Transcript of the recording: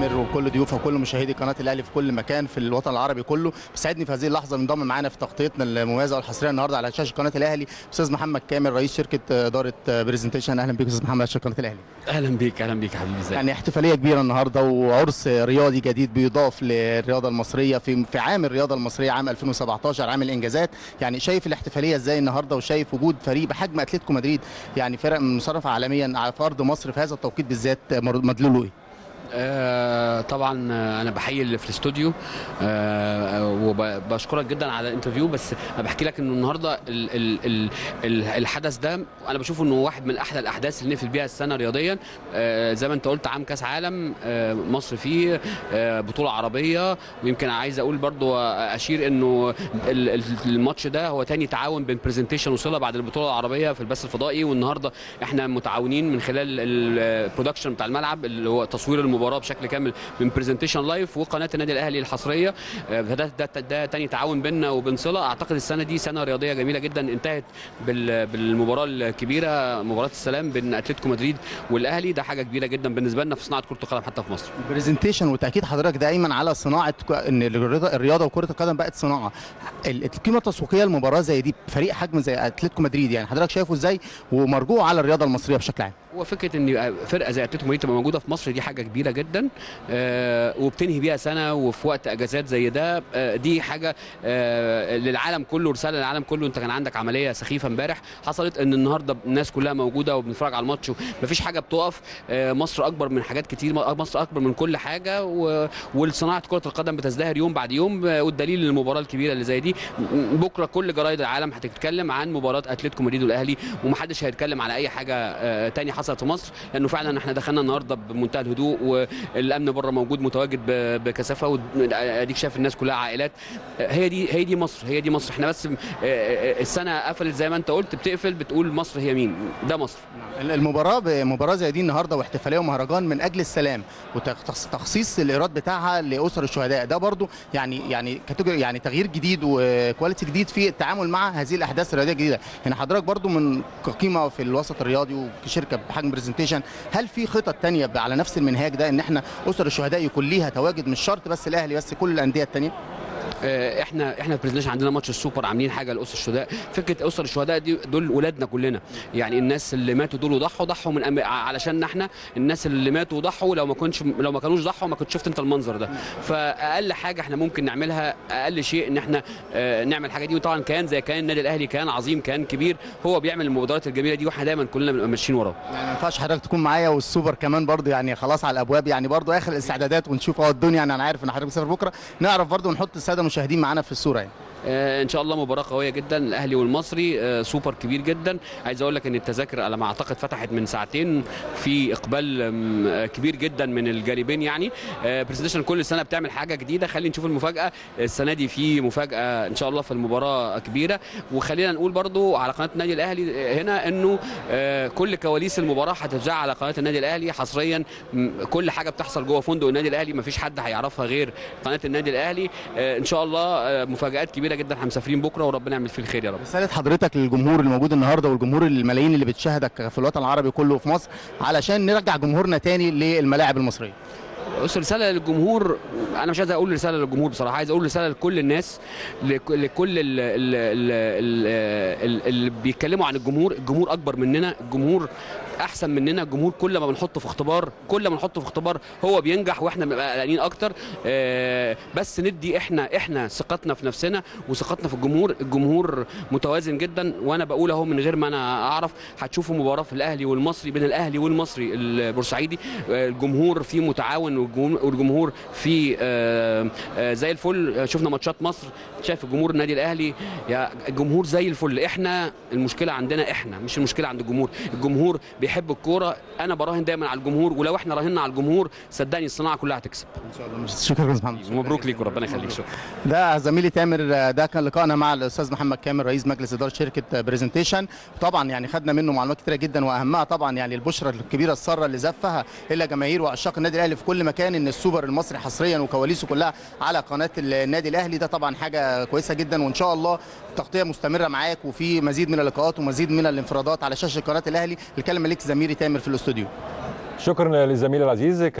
تامر وكل ضيوفها وكل مشاهدي قناه الاهلي في كل مكان في الوطن العربي كله بيسعدني في هذه اللحظه انضم معانا في تغطيتنا المميزه والحصريه النهارده على شاشه قناه الاهلي استاذ محمد كامل رئيس شركه اداره برزنتيشن اهلا بيك استاذ محمد على شاشه قناه الاهلي اهلا بيك اهلا بيك يا حبيبي ازيك يعني احتفاليه كبيره النهارده وعرس رياضي جديد بيضاف للرياضه المصريه في في عام الرياضه المصريه عام 2017 عام الانجازات يعني شايف الاحتفاليه ازاي النهارده وشايف وجود فريق بحجم اتلتيكو مدريد يعني فرق مصنفه عالميا على ارض مصر في هذا التوقيت بالذات مدلوله ايه؟ آه طبعا آه، انا بحيي اللي في الاستوديو آه وبشكرك جدا على الانترفيو بس انا بحكي لك انه النهارده ال ال ال ال الحدث ده انا بشوفه انه واحد من احلى الاحداث اللي نقفل بيها السنه رياضيا آه زي ما انت قلت عام كاس عالم آه مصر فيه آه بطوله عربيه ويمكن عايز اقول برضو آه، اشير انه ال- ال- الماتش ده هو تاني تعاون بين برزنتيشن وصله بعد البطوله العربيه في البث الفضائي والنهارده احنا متعاونين من خلال البرودكشن بتاع الملعب اللي هو تصوير المباراه بشكل كامل من برزنتيشن لايف وقناه النادي الاهلي الحصريه آه، فده ده, ده, ده تاني تعاون بيننا وبين صله اعتقد السنه دي سنه رياضيه جميله جدا انتهت بال- بالمباراه الكبيره مباراه السلام بين اتلتيكو مدريد والاهلي ده حاجه كبيره جدا بالنسبه لنا في صناعه كره القدم حتى في مصر برزنتيشن وتاكيد حضرتك دايما على صناعه ك- ان الرياضه الرياضه وكره القدم بقت صناعه ال- القيمه التسويقيه لمباراه زي دي فريق حجم زي اتلتيكو مدريد يعني حضرتك شايفه ازاي ومرجوع على الرياضه المصريه بشكل عام هو فكره ان يبقى فرقه زي اتلتيكو مدريد تبقى موجوده في مصر دي حاجه كبيره جدا آه وبتنهي بيها سنه وفي وقت اجازات زي ده آه دي حاجه آه للعالم كله رساله للعالم كله انت كان عندك عمليه سخيفه امبارح حصلت ان النهارده الناس كلها موجوده وبنتفرج على الماتش مفيش حاجه بتقف آه مصر اكبر من حاجات كتير مصر اكبر من كل حاجه و- والصناعه كره القدم بتزدهر يوم بعد يوم آه، والدليل المباراه الكبيره اللي زي دي م- بكره كل جرايد العالم هتتكلم عن مباراه اتلتيكو مدريد والاهلي ومحدش هيتكلم على اي حاجه آه، تاني حصلت في مصر لانه فعلا احنا دخلنا النهارده بمنتهى الهدوء والامن بره موجود متواجد ب- بكثافه واديك شايف الناس كلها عائلات آه، هي دي هي دي مصر هي دي مصر احنا بس آه، آه، السنه قفلت زي ما انت قلت بتقفل بتقول مصر هي مين ده مصر المباراه بمباراه زي دي النهارده واحتفاليه ومهرجان من اجل السلام وتخصيص الايراد بتاعها لاسر الشهداء ده برضو يعني يعني كاتيجوري يعني تغيير جديد وكواليتي جديد في التعامل مع هذه الاحداث الرياضيه الجديده يعني حضرتك برضو من كقيمه في الوسط الرياضي وكشركه بحجم برزنتيشن هل في خطط تانية على نفس المنهاج ده ان احنا اسر الشهداء يكون ليها تواجد مش شرط بس الاهلي بس كل الانديه التانية آه، احنا احنا برزنتيشن عندنا ماتش السوبر عاملين حاجه لاسر الشهداء فكره اسر الشهداء دي دول ولادنا كلنا يعني الناس اللي ماتوا دول وضحوا ضحوا من أم... علشان احنا الناس اللي ماتوا وضحوا لو ما كنتش لو ما كانوش ضحوا ما كنت شفت انت المنظر ده فاقل حاجه احنا ممكن نعملها اقل شيء ان احنا آه، نعمل الحاجه دي وطبعا كان زي كان النادي الاهلي كان عظيم كان كبير هو بيعمل المبادرات الجميله دي واحنا دايما كلنا بنبقى ماشيين وراه يعني ما ينفعش حضرتك تكون معايا والسوبر كمان برضو يعني خلاص على الابواب يعني برضو اخر الاستعدادات ونشوف اه الدنيا يعني انا عارف ان حضرتك مسافر بكره نعرف برضو نحط الساده المشاهدين معانا في الصوره يعني آه، ان شاء الله مباراه قويه جدا الاهلي والمصري آه، سوبر كبير جدا عايز اقول لك ان التذاكر على ما اعتقد فتحت من ساعتين في اقبال آم، آه، كبير جدا من الجانبين يعني برزنتيشن كل سنه بتعمل حاجه جديده خلينا نشوف المفاجاه السنه دي في مفاجاه ان شاء الله في المباراه كبيره وخلينا نقول برضو على قناه النادي الاهلي هنا انه آه، كل كواليس المباراه هتتذاع على قناه النادي الاهلي حصريا م، كل حاجه بتحصل جوه فندق النادي الاهلي مفيش حد هيعرفها غير قناه النادي الاهلي آه، ان شاء الله آه، مفاجات كبيره جدا احنا مسافرين بكره وربنا يعمل فيه الخير يا رب رساله حضرتك للجمهور الموجود النهارده والجمهور الملايين اللي بتشاهدك في الوطن العربي كله وفي مصر علشان نرجع جمهورنا تاني للملاعب المصريه بص رساله للجمهور انا مش عايز اقول رساله للجمهور بصراحه عايز اقول رساله لكل الناس لك- لكل ال- ال- ال- ال- اللي بيتكلموا عن الجمهور الجمهور اكبر مننا الجمهور احسن مننا الجمهور كل ما بنحطه في اختبار كل ما نحطه في اختبار هو بينجح واحنا بنبقى قلقانين اكتر آه، بس ندي احنا احنا ثقتنا في نفسنا وثقتنا في الجمهور الجمهور متوازن جدا وانا بقول اهو من غير ما انا اعرف هتشوفوا مباراه في الاهلي والمصري بين الاهلي والمصري البورسعيدي آه، الجمهور فيه متعاون والجمهور- والجمهور فيه آه، آه، زي الفل آه، شفنا ماتشات مصر شايف الجمهور النادي الاهلي يا الجمهور زي الفل احنا المشكله عندنا احنا مش المشكله عند الجمهور الجمهور بيحب الكوره انا براهن دايما على الجمهور ولو احنا راهنا على الجمهور صدقني الصناعه كلها هتكسب ان شاء الله شكرا يا أستاذ محمد مبروك ليك وربنا يخليك شكرا ده زميلي تامر ده كان لقائنا مع الاستاذ محمد كامل رئيس مجلس اداره شركه برزنتيشن طبعا يعني خدنا منه معلومات كتيره جدا واهمها طبعا يعني البشرى الكبيره الساره اللي زفها الا جماهير وعشاق النادي الاهلي في كل مكان ان السوبر المصري حصريا وكواليسه كلها على قناه النادي الاهلي ده طبعا حاجه كويسه جدا وان شاء الله التغطيه مستمره معاك وفي مزيد من اللقاءات ومزيد من الانفرادات على شاشه قناه الاهلي الكلمه ليك زميلي تامر في الاستوديو شكرا للزميل العزيز